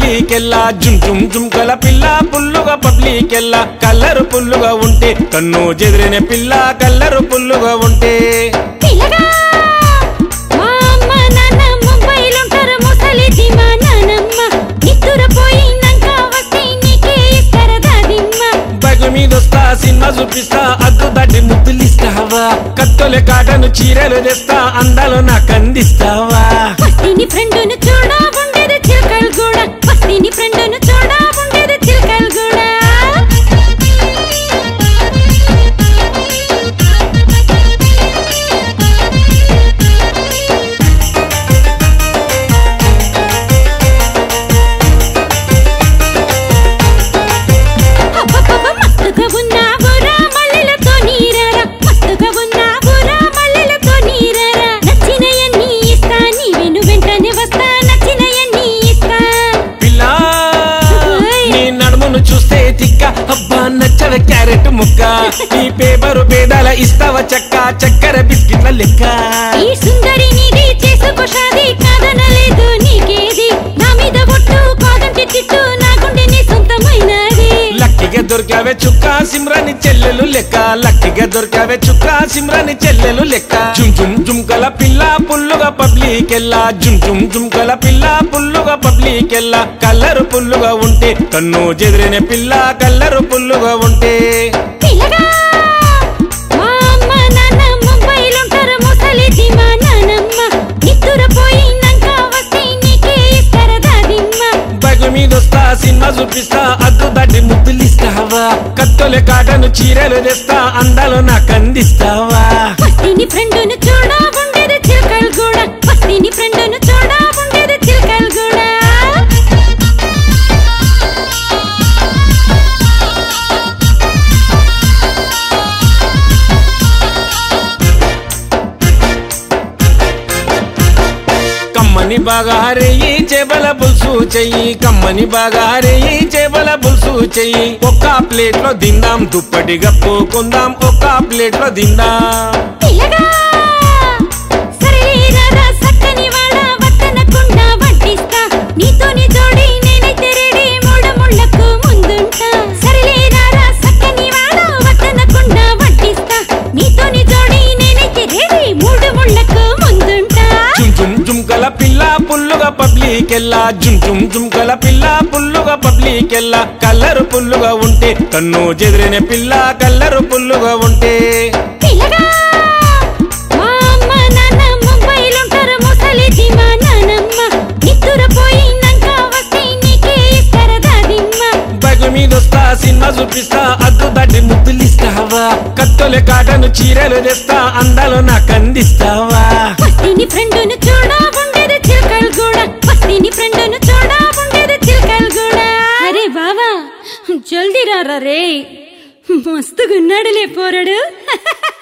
పబ్లికెల్లా జుమ్ జుమ్ జుమ్కల పిల్ల పుల్లుగా పబ్లికెల్లా కల్లరు పుల్లుగా ఉంటే కన్ను చెదిరిన పిల్ల కల్లరు పుల్లుగా ఉంటే పిల్లగా మా అమ్మ నాన్న ముంబైలుంటారు ముసలిది మా నానమ్మ నిద్దురపోయినాక వస్తే నీకే ఇస్తారు దాదిమ్మ బగు మీదొస్తా సినిమా చూపిస్తా అద్దు దాటి ముద్దులిస్తావా కత్తుల కాటను చీరలు తెస్తా అందాలు నాకు అందిస్తావా వస్తిని ఫ్రెండును చూడా ఉండేది చిలకలు కూడా వస్తిని ఫ్రెండును చూడా ఉండేది చిలకలు కూడా అబ్బబ్బబ్బ, మస్తుగా ఉన్నావురా మల్లెలతో నీరారా మస్తుగా ఉన్నావురా మల్లెలతో నీరారా నచ్చినయన్ని ఇస్తా నీవెను వెంటనే వస్తా నచ్చినయన్ని ఇస్తా పిల్ల ఓయ్. నీ నడుమును చూస్తే తిక్క అబ్బా నచ్చల క్యారెట్ ముక్క నీ పేపరు పేదాల ఇస్తావా చెక్క చక్కెర బిస్కెట్ల లెక్క ఈ సుందరి నీది చేసుకో షాది కాదనలేదు నీకేది నా మీద ఒట్టు కాదంటే తిట్టు నా గుండె నీ సొంతమైనది లక్కిగా దొరికావే చుక్క సిమ్రాని చెల్లెలు లెక్క లక్కిగా దొరికావే చుక్క సిమ్రాని చెల్లెలు లెక్క జుమ్ జుమ్ జుమ్కల పిల్ల పుల్లుగా పబ్లికెల్లా జుమ్ జుమ్ జుమ్కల పిల్ల పుల్లుగా పబ్లికెల్లా కల్లరు పుల్లుగా ఉంటే కన్ను చెదిరిన పిల్ల కల్లరు పుల్లుగా ఉంటే పిల్లగా మా అమ్మ నాన్న ముంబైలుంటారు ముసలిది మా నానమ్మ నిద్దురపోయినాక వస్తే నీకే ఇస్తారు దాదిమ్మ బగు మీదొస్తా సినిమా చూపిస్తా అద్దు దాటి ముద్దులిస్తావా కత్తుల కాటను చీరలు తెస్తా అందాలు నాకు అందిస్తావా వస్తిని ఫ్రెండును చూడా ఉండేది చిలకలు కూడా వస్తిని ఫ్రెండును చూడా ఉండేది చిలకలు కూడా కమ్మని బాగా హరేయి చేపల పులుసు చెయ్యి కమ్మని బాగా హరేయి చేపల పులుసు చెయ్యి ఒక్క ప్లేట్ లో తిందాం దుప్పటి గప్పుకుందాం ఒక్క ప్లేట్ లో తిందాం పిల్లగా సరేరారా సక్కని వాడ వద్దనకుండా వడ్డిస్తా నీతోని జోడి నేనైతే రెడీ మూడ ముళ్ళకు ముందుంటా సరేరారా సక్కని వాడ వద్దనకుండా వడ్డిస్తా నీతోని జోడి నేనైతే రెడీ మూడు ముళ్ళకు ముందుంటా జుమ్ జుమ్ జుమ్కల పిల్ల పుల్లుగా పబ్లికెల్లా జుమ్ జుమ్ జుమ్కల పిల్ల పుల్లుగా పబ్లికెల్లా కల్లరు పుల్లుగా ఉంటే కన్ను చెదిరిన పిల్ల కల్లరు పుల్లుగా ఉంటే పిల్లగా మా అమ్మ నాన్న ముంబైలుంటారు ముసలిది మా నానమ్మ నిద్దురపోయినాక వస్తే నీకే ఇస్తారు దాదిమ్మ బగు మీదొస్తా సినిమా చూపిస్తా అద్దు దాటి ముద్దులిస్తావా కత్తుల కాటను చీరలు తెస్తా అందాలు నాకు అందిస్తావా వస్తిని ఫ్రెండును చూడా ఉండేది చిలకలు కూడా వస్తిని ఫ్రెండును చూడా ఉండేది చిలకలు కూడా అరే బావా జల్దీ రారా రే మస్తుగున్నాడులే పోరడు